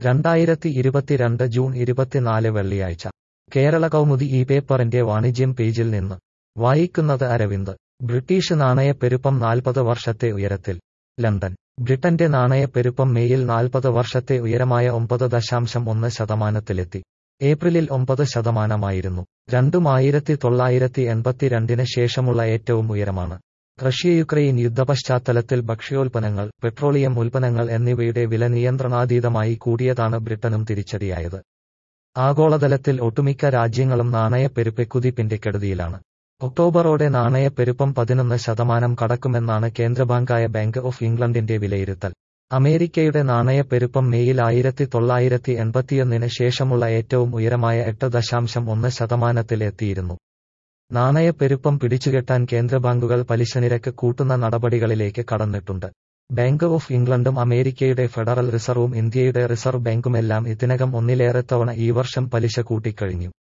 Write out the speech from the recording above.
രണ്ടായിരത്തി ഇരുപത്തിരണ്ട് ജൂൺ ഇരുപത്തിനാല് വെള്ളിയാഴ്ച കേരള കൗമുദി ഈ പേപ്പറിന്റെ വാണിജ്യം പേജിൽ നിന്ന് വായിക്കുന്നത് അരവിന്ദ് ബ്രിട്ടീഷ് നാണയപ്പെരുപ്പം നാൽപ്പത് വർഷത്തെ ഉയരത്തിൽ ലണ്ടൻ ബ്രിട്ടന്റെ നാണയപ്പെരുപ്പം മേയിൽ നാൽപ്പത് വർഷത്തെ ഉയരമായ ഒമ്പത് ദശാംശം ഒന്ന് ശതമാനത്തിലെത്തി ഏപ്രിലിൽ ഒമ്പത് ശതമാനമായിരുന്നു രണ്ടും ആയിരത്തി തൊള്ളായിരത്തി എൺപത്തിരണ്ടിന് ശേഷമുള്ള ഏറ്റവും ഉയരമാണ് റഷ്യ യുക്രൈൻ യുദ്ധപശ്ചാത്തലത്തിൽ ഭക്ഷ്യോൽപ്പന്നങ്ങൾ പെട്രോളിയം ഉൽപ്പന്നങ്ങൾ എന്നിവയുടെ വില നിയന്ത്രണാതീതമായി കൂടിയതാണ് ബ്രിട്ടനും തിരിച്ചടിയായത് ആഗോളതലത്തിൽ ഒട്ടുമിക്ക രാജ്യങ്ങളും നാണയപ്പെരുപ്പക്കുതിപ്പിന്റെ കെടുതിയിലാണ് ഒക്ടോബറോടെ നാണയപ്പെരുപ്പം പതിനൊന്ന് ശതമാനം കടക്കുമെന്നാണ് കേന്ദ്രബാങ്കായ ബാങ്ക് ഓഫ് ഇംഗ്ലണ്ടിന്റെ വിലയിരുത്തൽ അമേരിക്കയുടെ നാണയപ്പെരുപ്പം മേയിൽ ആയിരത്തി തൊള്ളായിരത്തി എൺപത്തിയൊന്നിന് ശേഷമുള്ള ഏറ്റവും ഉയരമായ എട്ട് ദശാംശം ഒന്ന് ശതമാനത്തിൽ എത്തിയിരുന്നു നാണയപ്പെരുപ്പം പിടിച്ചുകെട്ടാൻ കേന്ദ്രബാങ്കുകൾ പലിശനിരക്ക് കൂട്ടുന്ന നടപടികളിലേക്ക് കടന്നിട്ടുണ്ട് ബാങ്ക് ഓഫ് ഇംഗ്ലണ്ടും അമേരിക്കയുടെ ഫെഡറൽ റിസർവും ഇന്ത്യയുടെ റിസർവ് ബാങ്കുമെല്ലാം ഇതിനകം ഒന്നിലേറെ തവണ ഈ വർഷം പലിശ കൂട്ടിക്കഴിഞ്ഞു